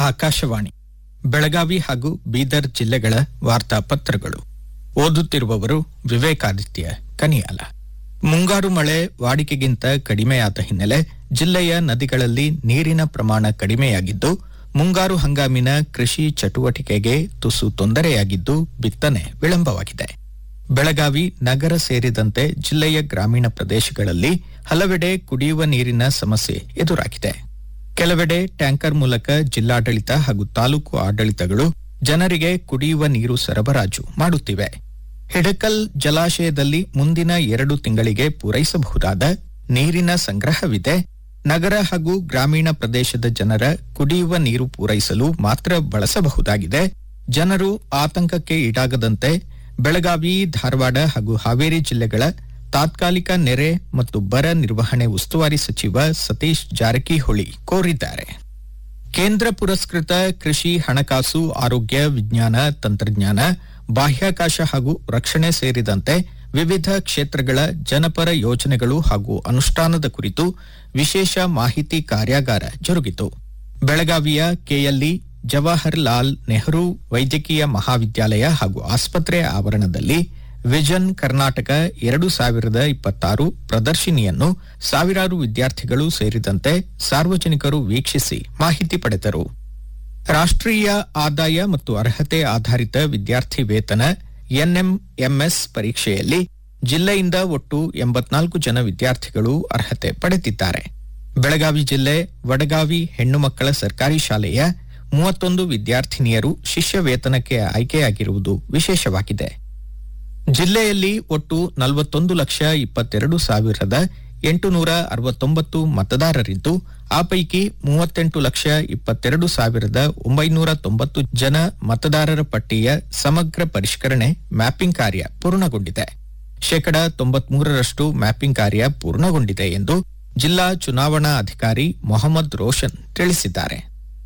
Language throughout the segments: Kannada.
ಆಕಾಶವಾಣಿ ಬೆಳಗಾವಿ ಹಾಗೂ ಬೀದರ್ ಜಿಲ್ಲೆಗಳ ವಾರ್ತಾಪತ್ರಗಳು ಓದುತ್ತಿರುವವರು ವಿವೇಕಾದಿತ್ಯ ಕನಿಯಾಲ ಮುಂಗಾರು ಮಳೆ ವಾಡಿಕೆಗಿಂತ ಕಡಿಮೆಯಾದ ಹಿನ್ನೆಲೆ ಜಿಲ್ಲೆಯ ನದಿಗಳಲ್ಲಿ ನೀರಿನ ಪ್ರಮಾಣ ಕಡಿಮೆಯಾಗಿದ್ದು ಮುಂಗಾರು ಹಂಗಾಮಿನ ಕೃಷಿ ಚಟುವಟಿಕೆಗೆ ತುಸು ತೊಂದರೆಯಾಗಿದ್ದು ಬಿತ್ತನೆ ವಿಳಂಬವಾಗಿದೆ ಬೆಳಗಾವಿ ನಗರ ಸೇರಿದಂತೆ ಜಿಲ್ಲೆಯ ಗ್ರಾಮೀಣ ಪ್ರದೇಶಗಳಲ್ಲಿ ಹಲವೆಡೆ ಕುಡಿಯುವ ನೀರಿನ ಸಮಸ್ಯೆ ಎದುರಾಗಿದೆ ಕೆಲವೆಡೆ ಟ್ಯಾಂಕರ್ ಮೂಲಕ ಜಿಲ್ಲಾಡಳಿತ ಹಾಗೂ ತಾಲೂಕು ಆಡಳಿತಗಳು ಜನರಿಗೆ ಕುಡಿಯುವ ನೀರು ಸರಬರಾಜು ಮಾಡುತ್ತಿವೆ ಹಿಡಕಲ್ ಜಲಾಶಯದಲ್ಲಿ ಮುಂದಿನ ಎರಡು ತಿಂಗಳಿಗೆ ಪೂರೈಸಬಹುದಾದ ನೀರಿನ ಸಂಗ್ರಹವಿದೆ ನಗರ ಹಾಗೂ ಗ್ರಾಮೀಣ ಪ್ರದೇಶದ ಜನರ ಕುಡಿಯುವ ನೀರು ಪೂರೈಸಲು ಮಾತ್ರ ಬಳಸಬಹುದಾಗಿದೆ ಜನರು ಆತಂಕಕ್ಕೆ ಈಡಾಗದಂತೆ ಬೆಳಗಾವಿ ಧಾರವಾಡ ಹಾಗೂ ಹಾವೇರಿ ಜಿಲ್ಲೆಗಳ ತಾತ್ಕಾಲಿಕ ನೆರೆ ಮತ್ತು ಬರ ನಿರ್ವಹಣೆ ಉಸ್ತುವಾರಿ ಸಚಿವ ಸತೀಶ್ ಜಾರಕಿಹೊಳಿ ಕೋರಿದ್ದಾರೆ ಕೇಂದ್ರ ಪುರಸ್ಕೃತ ಕೃಷಿ ಹಣಕಾಸು ಆರೋಗ್ಯ ವಿಜ್ಞಾನ ತಂತ್ರಜ್ಞಾನ ಬಾಹ್ಯಾಕಾಶ ಹಾಗೂ ರಕ್ಷಣೆ ಸೇರಿದಂತೆ ವಿವಿಧ ಕ್ಷೇತ್ರಗಳ ಜನಪರ ಯೋಜನೆಗಳು ಹಾಗೂ ಅನುಷ್ಠಾನದ ಕುರಿತು ವಿಶೇಷ ಮಾಹಿತಿ ಕಾರ್ಯಾಗಾರ ಜರುಗಿತು ಬೆಳಗಾವಿಯ ಕೆಎಲ್ಇ ಜವಾಹರ್ ಲಾಲ್ ನೆಹರು ವೈದ್ಯಕೀಯ ಮಹಾವಿದ್ಯಾಲಯ ಹಾಗೂ ಆಸ್ಪತ್ರೆ ಆವರಣದಲ್ಲಿ ವಿಷನ್ ಕರ್ನಾಟಕ ಎರಡು ಸಾವಿರದ ಇಪ್ಪತ್ತಾರು ಪ್ರದರ್ಶಿನಿಯನ್ನು ಸಾವಿರಾರು ವಿದ್ಯಾರ್ಥಿಗಳು ಸೇರಿದಂತೆ ಸಾರ್ವಜನಿಕರು ವೀಕ್ಷಿಸಿ ಮಾಹಿತಿ ಪಡೆದರು ರಾಷ್ಟ್ರೀಯ ಆದಾಯ ಮತ್ತು ಅರ್ಹತೆ ಆಧಾರಿತ ವಿದ್ಯಾರ್ಥಿ ವೇತನ ಎನ್ಎಂಎಂಎಸ್ ಪರೀಕ್ಷೆಯಲ್ಲಿ ಜಿಲ್ಲೆಯಿಂದ ಒಟ್ಟು ಎಂಬತ್ನಾಲ್ಕು ಜನ ವಿದ್ಯಾರ್ಥಿಗಳು ಅರ್ಹತೆ ಪಡೆದಿದ್ದಾರೆ ಬೆಳಗಾವಿ ಜಿಲ್ಲೆ ವಡಗಾವಿ ಹೆಣ್ಣು ಮಕ್ಕಳ ಸರ್ಕಾರಿ ಶಾಲೆಯ ಮೂವತ್ತೊಂದು ವಿದ್ಯಾರ್ಥಿನಿಯರು ಶಿಷ್ಯ ವೇತನಕ್ಕೆ ಆಯ್ಕೆಯಾಗಿರುವುದು ವಿಶೇಷವಾಗಿದೆ ಜಿಲ್ಲೆಯಲ್ಲಿ ಒಟ್ಟು ನಲವತ್ತೊಂದು ಲಕ್ಷ ಇಪ್ಪತ್ತೆರಡು ಸಾವಿರದ ಎಂಟುನೂರ ಅರವತ್ತೊಂಬತ್ತು ಮತದಾರರಿದ್ದು ಆ ಪೈಕಿ ಮೂವತ್ತೆಂಟು ಲಕ್ಷ ಇಪ್ಪತ್ತೆರಡು ಸಾವಿರದ ಒಂಬೈನೂರ ತೊಂಬತ್ತು ಜನ ಮತದಾರರ ಪಟ್ಟಿಯ ಸಮಗ್ರ ಪರಿಷ್ಕರಣೆ ಮ್ಯಾಪಿಂಗ್ ಕಾರ್ಯ ಪೂರ್ಣಗೊಂಡಿದೆ ಶೇಕಡ ತೊಂಬತ್ಮೂರರಷ್ಟು ಮ್ಯಾಪಿಂಗ್ ಕಾರ್ಯ ಪೂರ್ಣಗೊಂಡಿದೆ ಎಂದು ಜಿಲ್ಲಾ ಚುನಾವಣಾ ಅಧಿಕಾರಿ ಮೊಹಮ್ಮದ್ ರೋಷನ್ ತಿಳಿಸಿದ್ದಾರೆ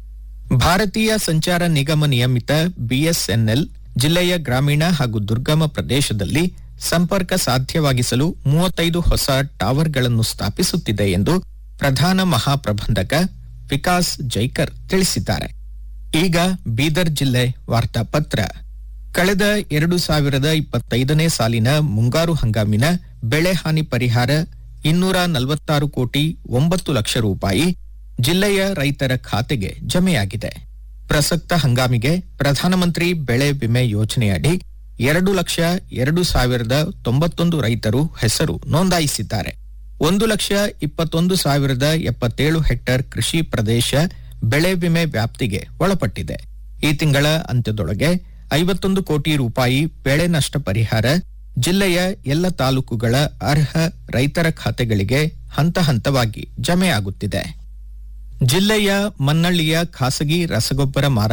ಭಾರತೀಯ ಸಂಚಾರ ನಿಗಮ ನಿಯಮಿತ ಬಿಎಸ್ಎನ್ಎಲ್ ಜಿಲ್ಲೆಯ ಗ್ರಾಮೀಣ ಹಾಗೂ ದುರ್ಗಮ ಪ್ರದೇಶದಲ್ಲಿ ಸಂಪರ್ಕ ಸಾಧ್ಯವಾಗಿಸಲು ಮೂವತ್ತೈದು ಹೊಸ ಟವರ್ಗಳನ್ನು ಸ್ಥಾಪಿಸುತ್ತಿದೆ ಎಂದು ಪ್ರಧಾನ ಮಹಾಪ್ರಬಂಧಕ ವಿಕಾಸ್ ಜೈಕರ್ ತಿಳಿಸಿದ್ದಾರೆ ಈಗ ಬೀದರ್ ಜಿಲ್ಲೆ ವಾರ್ತಾಪತ್ರ ಕಳೆದ ಎರಡು ಸಾವಿರದ ಇಪ್ಪತ್ತೈದನೇ ಸಾಲಿನ ಮುಂಗಾರು ಹಂಗಾಮಿನ ಬೆಳೆ ಹಾನಿ ಪರಿಹಾರ ಇನ್ನೂರ ನಲವತ್ತಾರು ಕೋಟಿ ಒಂಬತ್ತು ಲಕ್ಷ ರೂಪಾಯಿ ಜಿಲ್ಲೆಯ ರೈತರ ಖಾತೆಗೆ ಜಮೆಯಾಗಿದೆ ಪ್ರಸಕ್ತ ಹಂಗಾಮಿಗೆ ಪ್ರಧಾನಮಂತ್ರಿ ಬೆಳೆ ವಿಮೆ ಯೋಜನೆಯಡಿ ಎರಡು ಲಕ್ಷ ಎರಡು ಸಾವಿರದ ತೊಂಬತ್ತೊಂದು ರೈತರು ಹೆಸರು ನೋಂದಾಯಿಸಿದ್ದಾರೆ ಒಂದು ಲಕ್ಷ ಇಪ್ಪತ್ತೊಂದು ಸಾವಿರದ ಎಪ್ಪತ್ತೇಳು ಹೆಕ್ಟೇರ್ ಕೃಷಿ ಪ್ರದೇಶ ಬೆಳೆ ವಿಮೆ ವ್ಯಾಪ್ತಿಗೆ ಒಳಪಟ್ಟಿದೆ ಈ ತಿಂಗಳ ಅಂತ್ಯದೊಳಗೆ ಐವತ್ತೊಂದು ಕೋಟಿ ರೂಪಾಯಿ ಬೆಳೆ ನಷ್ಟ ಪರಿಹಾರ ಜಿಲ್ಲೆಯ ಎಲ್ಲ ತಾಲೂಕುಗಳ ಅರ್ಹ ರೈತರ ಖಾತೆಗಳಿಗೆ ಹಂತ ಹಂತವಾಗಿ ಜಮೆಯಾಗುತ್ತಿದೆ ಜಿಲ್ಲೆಯ ಮನ್ನಳ್ಳಿಯ ಖಾಸಗಿ ರಸಗೊಬ್ಬರ ಮಾರಾಟ